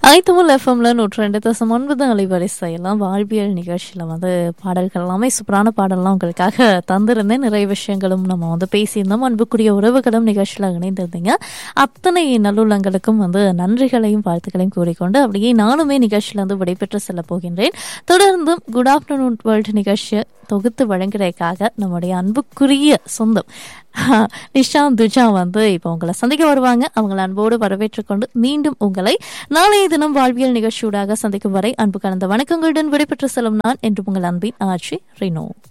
அனைத்துமுல் எஃப்எம்ல நூற்றி ரெண்டு தசம் ஒன்பது அலைவரிசையெல்லாம் வாழ்வியல் நிகழ்ச்சியில் வந்து பாடல்கள் எல்லாமே சூப்பரான பாடல்லாம் உங்களுக்காக தந்திருந்தேன் நிறைய விஷயங்களும் நம்ம வந்து பேசியிருந்தோம் அன்புக்குரிய உறவுகளும் நிகழ்ச்சியில் இணைந்திருந்தீங்க அத்தனை நல்லுள்ளங்களுக்கும் வந்து நன்றிகளையும் வாழ்த்துக்களையும் கூறிக்கொண்டு அப்படியே நானுமே நிகழ்ச்சியில் வந்து விடைபெற்று செல்ல போகின்றேன் தொடர்ந்தும் குட் ஆஃப்டர்நூன் வேர்ல்டு நிகழ்ச்சியை தொகுத்து வழங்குறதுக்காக நம்முடைய அன்புக்குரிய சொந்தம் நிஷாந்த் துஜா வந்து இப்போ உங்களை சந்திக்க வருவாங்க அவங்களை அன்போடு வரவேற்றுக்கொண்டு மீண்டும் உங்களை நாளைய தினம் வாழ்வியல் நிகழ்ச்சியூடாக சந்திக்கும் வரை அன்பு கலந்த வணக்கங்களுடன் விடைபெற்று செல்லும் நான் என்று உங்கள் அன்பின் ஆட்சி ரினோ